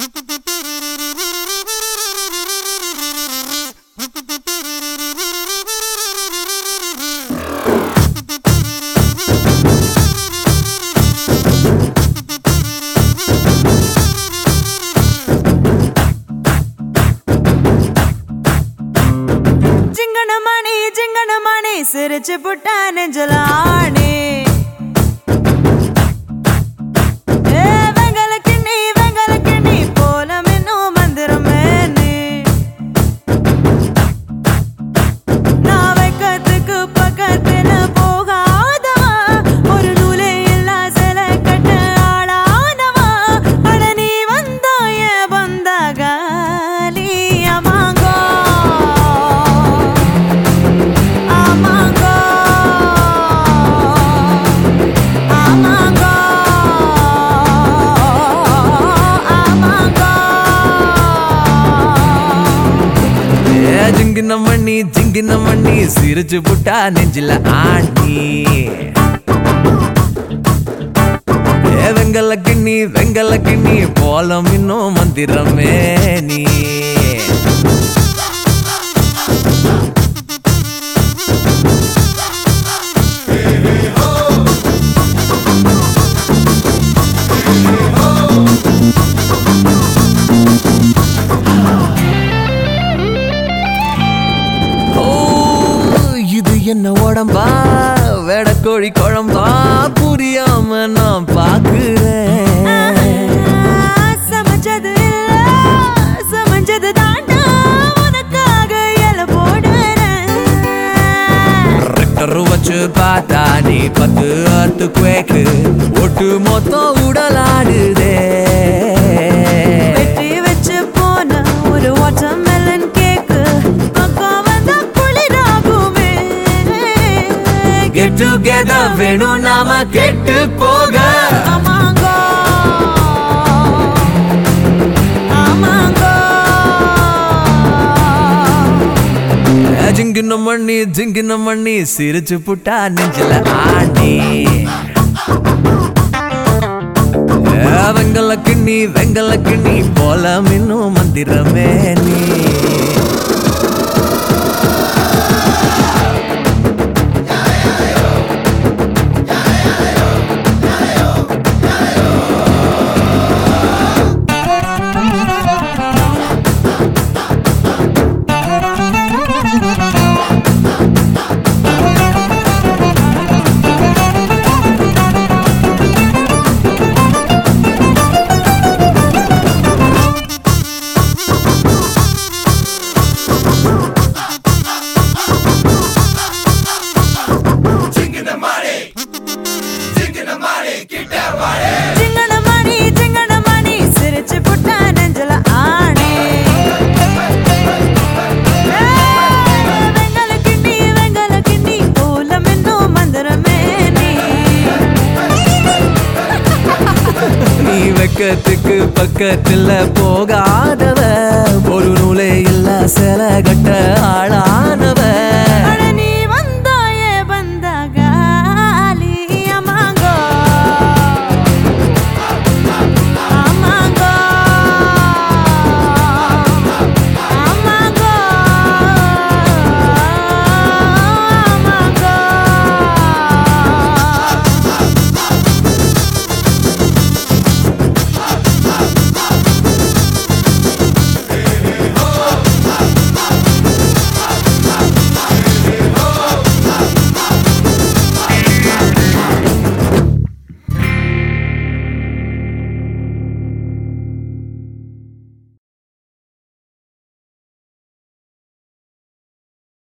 சிங்கனமணி சிங்கனமணி சிரிச்சு புட்டா நெஞ்சல ஆணி ஏ வெங்கல கிண்ணி வெங்கல கிண்ணி போல மின்னும் மந்திரமே நீ நான் வைக்கத்துக்கு பக்கத்துல போகாதவா ஒரு நூலே இல்லா சில கட்ட ஆளானவா அட நீ வந்தாய வந்தாகாலி அமாங்கோ அமாங்கோ அமாங்கோ அமாங்கோ ஏ ஜிங்கின மண்ணி ஜிங்கின மண்ணி சிரிச்சு புட்டா நெஞ்சில ஆண்டி ஏ வெங்கல கிண்ணி வெங்கல கிண்ணி போலம் இன்னும் மந்திரமே நீ ஓ இது என்ன உடம்பா வெடக்கோழி குழம்பா புரியாம நான் பாக்குறேன் சமைச்சது இல்ல சமைச்சது தாண்டா உனக்காக இல போடுறேன் ரெக்கரு வச்சு பார்த்தா நீ பத்து அத்து குவேக்கு ஒட்டு மொத்தம் உடலாடுதே வெட்டி வச்சு போன ஒரு வாட்டர்மெலன் கேக்கு பக்கம் வந்தா குளிராகுமே கெட் டுகெதர் வேணும் நாம கெட்டு போக ஆமாங்கோ ஆமாங்கோ ஜிங்கின மண்ணி ஜிங்கின மண்ணி சிரிச்சு புட்டா நெஞ்சில ஆண்டி ஏ, வெங்கல கிண்ணி வெங்கல கிண்ணி போல மின்னும் மந்திரமே நீ சிங்கனமணி சிங்கனமணி சிரிச்சு புட்டா நெஞ்சல ஆணி வெங்கல கிண்ணி வெங்கல கிண்ணி போல மின்னும் மந்திரமே நீ நீ வெக்கத்துக்கு பக்கத்துல போகாதவ ஒரு நூலே இல்ல சில கட்ட ஆளானவ